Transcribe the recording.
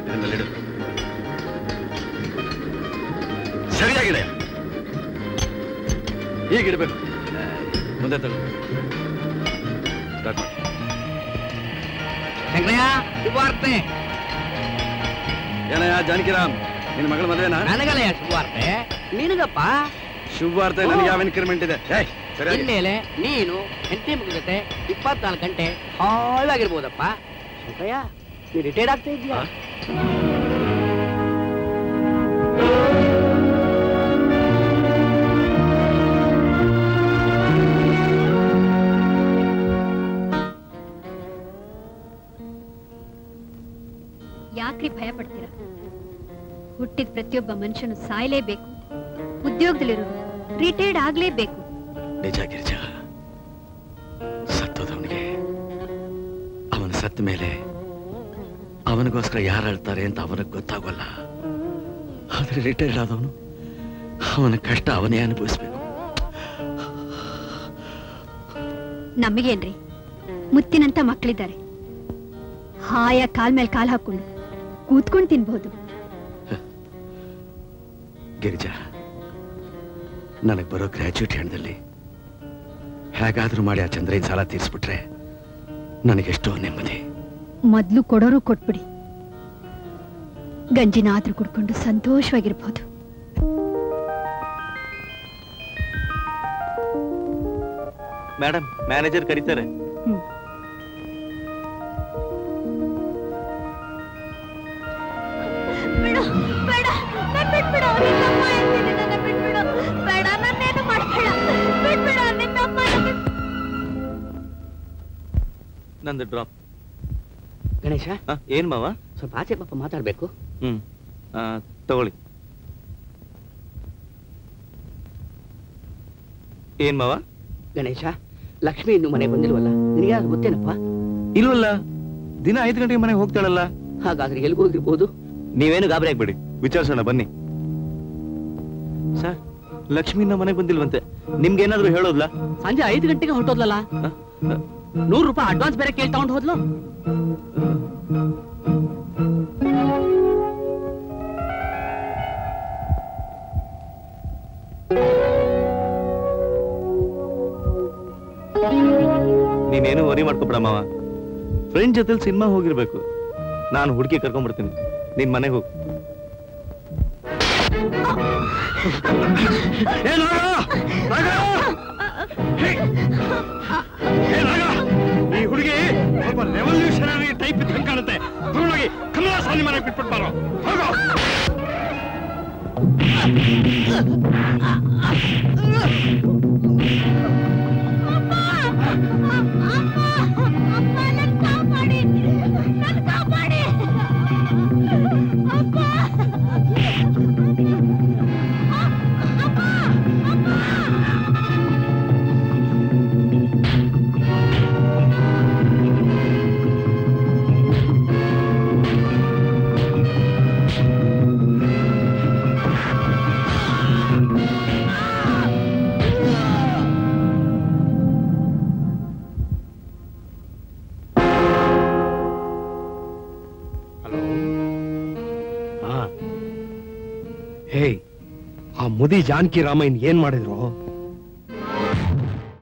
ಇದನ್ನಲ್ಲಿಡು ಸರಿಯಾಗಿದೆ ಹೀಗಿಡ್ಬೇಕು ಆ, ಮುಂದೆ ತಗೋ ಸ್ಟಾರ್ಟ್ ಮಾಡಿ ಶಂಕರಯ್ಯ ಶುಭವಾರ್ತೆ ಏನಯ್ಯ ಜಾನಕಿರಾಮ್ ನಿನ್ನ ಮಗಳ ಮದುವೆನಾ ನನಗಲ್ಲಯ್ಯ ಶುಭವಾರ್ತೆ ನಿನಗಪ್ಪ ಶುಭವಾರ್ತೆ ನನಗೆ ಯಾವ ಇನ್ಕ್ರಿಮೆಂಟ್ ಇದೆ ಏಯ್ ಸರಿಯಾಗಿ ಇನ್ಮೇಲೆ ನೀನು ಹೆಂಡತಿ ಮಗನ ಜೊತೆ ಇಪ್ಪತ್ನಾಲ್ಕು ಗಂಟೆ ಹಾಳಾಗಿರ್ಬೋದಪ್ಪ ಶಂಕರಯ್ಯ ನೀ ರಿಟೈರ್ಡ್ ಆಗ್ತಾ ಇದೀಯಾ ಯಾಕ್ರಿ ಭಯ ಪಡ್ತೀರ ಹುಟ್ಟಿದ ಪ್ರತಿಯೊಬ್ಬ ಮನುಷ್ಯನು ಸಾಯಲೇಬೇಕು ಉದ್ಯೋಗದಲ್ಲಿರೋರು ರಿಟೈರ್ಡ್ ಆಗ್ಲೇಬೇಕು ನಿಜ ಗಿರಿಜಾ ಸತ್ತೋದವನಿಗೆ ಅವನ ಸತ್ತ ಮೇಲೆ ಅವನಿಗೋಸ್ಕರ ಯಾರು ಅಳ್ತಾರೆ ಅಂತ ಅವನಿಗೆ ಗೊತ್ತಾಗೋಲ್ಲ ಆದ್ರೆ ರಿಟೈರ್ಡ್ ಆದವನು ಅವನ ಕಷ್ಟ ಅವನೇ ಅನುಭವಿಸ್ಬೇಕು ನಮಗೇನ್ರಿ ಮುತ್ತಿನಂತ ಮಕ್ಕಳಿದ್ದಾರೆ ಹಾಯ ಕಾಲ್ ಮೇಲೆ ಕಾಲ್ ಹಾಕೊಂಡು ಕೂತ್ಕೊಂಡು ತಿನ್ಬಹುದು ಗಿರಿಜಾ ನನಗೆ ಬರೋ ಗ್ರ್ಯಾಜುಯೇಟ್ ಹಣದಲ್ಲಿ ಹೇಗಾದ್ರೂ ಮಾಡಿ ಆ ಚಂದ್ರೈನ್ ಸಾಲ ತೀರಿಸ್ಬಿಟ್ರೆ ನನಗೆಷ್ಟೋ ನೆಮ್ಮದಿ ಮೊದ್ಲು ಕೊಡೋರು ಕೊಟ್ಬಿಡಿ ಗಂಜಿನಾದ್ರೂ ಕುಡ್ಕೊಂಡು ಸಂತೋಷವಾಗಿರ್ಬೋದು ಮೇಡಮ್ ಮ್ಯಾನೇಜರ್ ಕರೀತಾರೆ ಬಿಡು ಬೇಡ ನನ್ ಬಿಟ್ಬಿಡು ನಿನ್ನಮ್ಮ ಹೇಳ್ತೀನಿ ನನ್ನ ಬಿಟ್ಬಿಡು ಬೇಡ ನನ್ನೇನು ಮಾಡ್ಬೇಡ ಬಿಟ್ಬಿಡು ನಿನ್ನಮ್ಮ ನಂದು ಡ್ರಾಪ್ ಗಣೇಶ ಏನ್ ಮಾವ ಸ್ವಲ್ಪ ಆಚೆ ಪಾಪ ಮಾತಾಡ್ಬೇಕು ಹ್ಮ್ ಆ, ತಗೊಳ್ಳಿ ಏನ್ ಮಾವ ಗಣೇಶ ಲಕ್ಷ್ಮಿ ಇನ್ನು ಮನೆ ಬಂದಿಲ್ವಲ್ಲ ನಿನಗೆ ಯಾರು ಗೊತ್ತೇನಪ್ಪ ಇಲ್ವಲ್ಲ ದಿನ ಐದು ಗಂಟೆಗೆ ಮನೆಗೆ ಹೋಗ್ತಾಳಲ್ಲ ಹಾಗಾದ್ರೆ ಎಲ್ಗೂ ಹೋಗಿರ್ಬೋದು ನೀವೇನು ಗಾಬರಿ ಆಗ್ಬೇಡಿ ವಿಚಾರಿಸೋಣ ಬನ್ನಿ ಸರ್ ಲಕ್ಷ್ಮಿ ನಮ್ಮ ಮನೆಗೆ ಬಂದಿಲ್ವಂತೆ ನಿಮ್ಗೇನಾದ್ರೂ ಹೇಳೋದ್ಲಾ ಸಂಜೆ ಐದು ಗಂಟೆಗೆ ಹೊರಟೋದ್ಲಲ್ಲ ನೂರು ರೂಪಾಯಿ ಅಡ್ವಾನ್ಸ್ ಬೇರೆ ಕೇಳಿ ತಗೊಂಡು ಹೋದ್ಲು ನೀನೇನು ವರಿ ಮಾಡ್ಕೊಬೇಡ ಮಾವ ಫ್ರೆಂಡ್ ಜೊತೆಲಿ ಸಿನಿಮಾ ಹೋಗಿರ್ಬೇಕು ನಾನು ಹುಡುಗಿ ಕರ್ಕೊಂಡ್ಬರ್ತೀನಿ ನಿನ್ ಮನೆಗೆ ಹೋಗು ಈ ಹುಡುಗಿ ಸ್ವಲ್ಪ ರೆವಲ್ಯೂಷನರಿ ಟೈಪ್ ಇದ್ದಂಗೆ ಕಾಣುತ್ತೆ ತಗೊಂಡೋಗಿ ಕಮಲಾಸಾನಿ ಮನೆಗೆ ಬಿಟ್ಬಿಟ್ಟಾರೋ ಹೋಗೋ ಹೇ ಆ ಮುದಿ ಜಾನಕಿ ರಾಮಯ್ಯನ್ ಏನ್ ಮಾಡಿದ್ರು